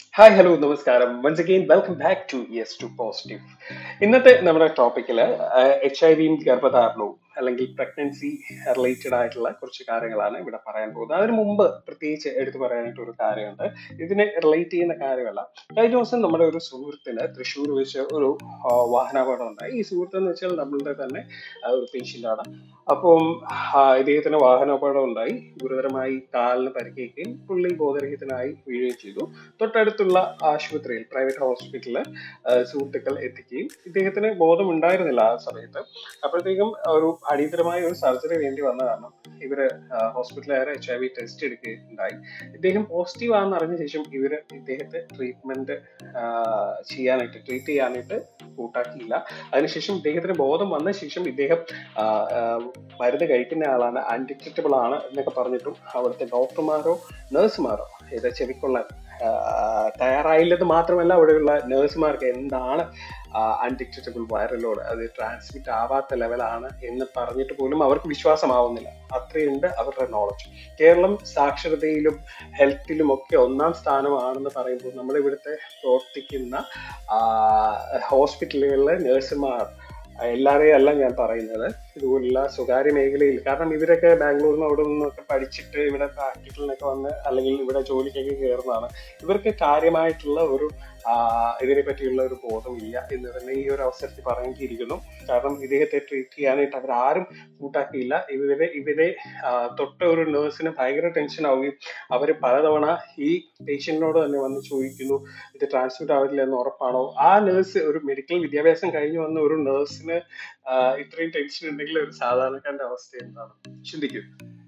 hi hello നമസ്കാരം once again welcome back to yes to positive ഇന്നത്തെ നമ്മുടെ ടോപ്പിക്കിൽ എച്ച് ഐ വിയും ഗർഭധാരണവും അല്ലെങ്കിൽ പ്രഗ്നൻസി റിലേറ്റഡ് ആയിട്ടുള്ള കുറച്ച് കാര്യങ്ങളാണ് ഇവിടെ പറയാൻ പോകുന്നത് അതിന് മുമ്പ് പ്രത്യേകിച്ച് എടുത്തു പറയാനായിട്ട് ഒരു കാര്യമുണ്ട് ഇതിനെ റിലേറ്റ് ചെയ്യുന്ന കാര്യമല്ല കഴിഞ്ഞ ദിവസം നമ്മുടെ ഒരു സുഹൃത്തിന് തൃശ്ശൂർ വെച്ച് ഒരു ആ, വാഹനാപകടം ഉണ്ടായി ഈ സുഹൃത്ത് എന്ന് വെച്ചാൽ നമ്മളുടെ തന്നെ ആ, ഒരു പേഷ്യൻ്റ് ആണ് അപ്പം ആ, ഇദ്ദേഹത്തിന് വാഹനാപകടം ഉണ്ടായി ഗുരുതരമായി കാലിന് പരിക്കേൽക്കുകയും പുള്ളി ബോധരഹിതനായി വീഴുകയും ചെയ്തു തൊട്ടടുത്തുള്ള ആശുപത്രിയിൽ പ്രൈവറ്റ് ഹോസ്പിറ്റലിൽ സുഹൃത്തുക്കൾ എത്തിക്കുകയും ഇദ്ദേഹത്തിന് ബോധം ഉണ്ടായിരുന്നില്ല ആ സമയത്ത് അപ്പോഴത്തേക്കും ഒരു അടിയന്തരമായ ഒരു സർജറി വേണ്ടി വന്ന കാരണം ഇവര് ഹോസ്പിറ്റലുകാരെ എച്ച് ഐ വി ടെസ്റ്റ് എടുക്കുകയുണ്ടായി ഇദ്ദേഹം പോസിറ്റീവ് ആണെന്ന് അറിഞ്ഞ ശേഷം ഇവര് ഇദ്ദേഹത്തെ ട്രീറ്റ്മെന്റ് ചെയ്യാനായിട്ട് ട്രീറ്റ് ചെയ്യാനായിട്ട് കൂട്ടാക്കിയില്ല അതിനുശേഷം ഇദ്ദേഹത്തിന് ബോധം വന്ന ശേഷം ഇദ്ദേഹം ആ, ആ, മരുന്ന് കഴിക്കുന്ന ആളാണ് അൺഡിറ്റക്റ്റബിൾ ആണ് എന്നൊക്കെ പറഞ്ഞിട്ടും അവിടുത്തെ ഡോക്ടർമാരോ നഴ്സുമാരോ ഇത് ചെവിക്കൊള്ളാൻ ആ, തയ്യാറായില്ലെന്ന് മാത്രമല്ല അവിടെയുള്ള നഴ്സുമാർക്ക് എന്താണ് അൺഡിറ്റക്റ്റബിൾ വൈറലോട് അത് ട്രാൻസ്മിറ്റ് ആവാത്ത ലെവലാണ് എന്ന് പറഞ്ഞിട്ട് പോലും അവർക്ക് വിശ്വാസമാവുന്നില്ല അത്രയുണ്ട് അവരുടെ നോളജ് കേരളം സാക്ഷരതയിലും ഹെൽത്തിലും ഒക്കെ ഒന്നാം സ്ഥാനമാണെന്ന് പറയുമ്പോൾ നമ്മുടെ ഇവിടുത്തെ പ്രവർത്തിക്കുന്ന ഹോസ്പിറ്റലുകളിലെ നഴ്സുമാർ എല്ലാവരെയും അല്ല ഞാൻ പറയുന്നത് ഇതുപോലുള്ള സ്വകാര്യ മേഖലയിൽ കാരണം ഇവരൊക്കെ ബാംഗ്ലൂരിൽ നിന്ന് അവിടെ നിന്നൊക്കെ പഠിച്ചിട്ട് ഇവിടെ പ്രാക്ടിക്കലിനൊക്കെ വന്ന് അല്ലെങ്കിൽ ഇവിടെ ജോലിക്കൊക്കെ കയറുന്നതാണ് ഇവർക്ക് കാര്യമായിട്ടുള്ള ഒരു ആ, ഇതിനെ പറ്റിയുള്ള ഒരു ബോധമില്ല എന്ന് തന്നെ ഈ ഒരു അവസരത്തിൽ പറയേണ്ടിയിരിക്കുന്നു കാരണം ഇദ്ദേഹത്തെ ട്രീറ്റ് ചെയ്യാനായിട്ട് അവരാരും കൂട്ടാക്കിയില്ല ഇവരെ ഇവരെ ആ, തൊട്ട ഒരു നേഴ്സിന് ഭയങ്കര ടെൻഷൻ ആവുകയും അവർ പലതവണ ഈ പേഷ്യന്റിനോട് തന്നെ വന്ന് ചോദിക്കുന്നു ഇത് ട്രാൻസ്മിറ്റ് ആവില്ല എന്ന് ഉറപ്പാണോ ആ നേഴ്സ് ഒരു മെഡിക്കൽ വിദ്യാഭ്യാസം കഴിഞ്ഞു വന്ന ഒരു നേഴ്സിന് ഇത്രയും ടെൻഷൻ ഉണ്ടെങ്കിൽ ഒരു സാധാരണക്കാരന്റെ അവസ്ഥ എന്താണ് ചിന്തിക്കൂ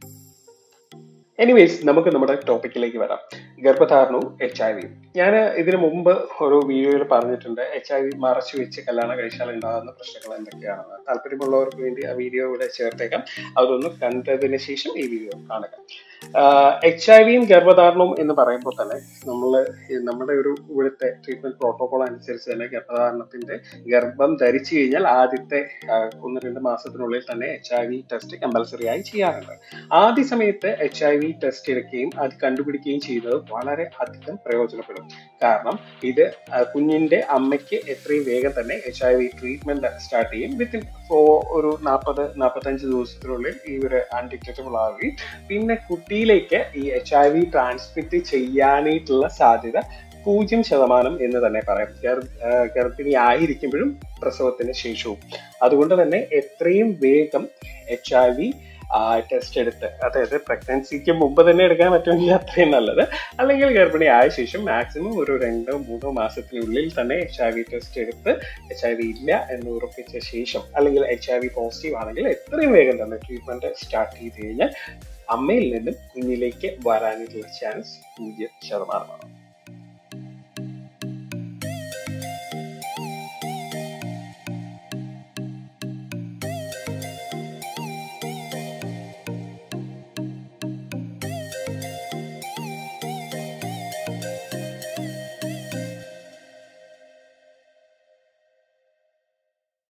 എനിവേസ് നമുക്ക് നമ്മുടെ ടോപ്പിക്കിലേക്ക് വരാം ഗർഭധാരണവും എച്ച് ഐ വിയും ഞാൻ ഇതിനു മുമ്പ് ഒരു വീഡിയോയിൽ പറഞ്ഞിട്ടുണ്ട് എച്ച് ഐ വി മറച്ചു വെച്ച് കല്യാണം കഴിച്ചാൽ ഉണ്ടാകുന്ന പ്രശ്നങ്ങൾ എന്തൊക്കെയാണെന്ന് താല്പര്യമുള്ളവർക്ക് വേണ്ടി ആ വീഡിയോ ഇവിടെ ചേർത്തേക്കാം അതൊന്ന് കണ്ടതിന് ശേഷം ഈ വീഡിയോ കാണുക എച്ച് ഐ വിയും ഗർഭധാരണവും എന്ന് പറയുമ്പോൾ തന്നെ നമ്മൾ നമ്മുടെ ഒരു ഇവിടുത്തെ ട്രീറ്റ്മെന്റ് പ്രോട്ടോകോൾ അനുസരിച്ച് തന്നെ ഗർഭധാരണത്തിന്റെ ഗർഭം ധരിച്ചു കഴിഞ്ഞാൽ ആദ്യത്തെ ആ, ഒന്ന് രണ്ട് മാസത്തിനുള്ളിൽ തന്നെ H I V test compulsory ആയി ചെയ്യാറുണ്ട് ആദ്യ സമയത്ത് എച്ച് ഐ വി ടെസ്റ്റ് എടുക്കുകയും അത് കണ്ടുപിടിക്കുകയും ചെയ്യുന്നത് വളരെ അധികം പ്രയോജനപ്പെടും കാരണം ഇത് ആ, കുഞ്ഞിന്റെ അമ്മയ്ക്ക് എത്രയും വേഗം തന്നെ H I V treatment start ചെയ്യും വിത്തിൻ ഒരു നാൽപ്പത് നാൽപ്പത്തഞ്ച് ദിവസത്തിനുള്ളിൽ ഇവർ അൺഡിറ്റക്റ്റബിൾ ആവുകയും പിന്നെ കുട്ടിയിലേക്ക് ഈ എച്ച് ഐ വി ട്രാൻസ്മിറ്റ് ചെയ്യാനായിട്ടുള്ള സാധ്യത പൂജ്യം ശതമാനം എന്ന് തന്നെ പറയാം ഗർ- ആ, ഗർഭിണി ആയിരിക്കുമ്പോഴും പ്രസവത്തിന് ശേഷവും അതുകൊണ്ട് തന്നെ എത്രയും വേഗം എച്ച് ഐ വി ടെസ്റ്റ് എടുത്ത് അതായത് പ്രഗ്നൻസിക്ക് മുമ്പ് തന്നെ എടുക്കാൻ പറ്റുമെങ്കിൽ അത്രയും നല്ലത് അല്ലെങ്കിൽ ഗർഭിണി ആയ ശേഷം മാക്സിമം ഒരു രണ്ടോ മൂന്നോ മാസത്തിനുള്ളിൽ തന്നെ എച്ച് ഐ വി ടെസ്റ്റ് എടുത്ത് എച്ച് ഐ വി ഇല്ല എന്ന് ഉറപ്പിച്ച ശേഷം അല്ലെങ്കിൽ എച്ച് ഐ വി പോസിറ്റീവ് ആണെങ്കിൽ എത്രയും വേഗം തന്നെ ട്രീറ്റ്മെന്റ് സ്റ്റാർട്ട് ചെയ്ത് കഴിഞ്ഞാൽ അമ്മയിൽ നിന്നും കുഞ്ഞിലേക്ക് വരാനായിട്ടുള്ള ചാൻസ് പൂജ്യം ശതമാനമാണ്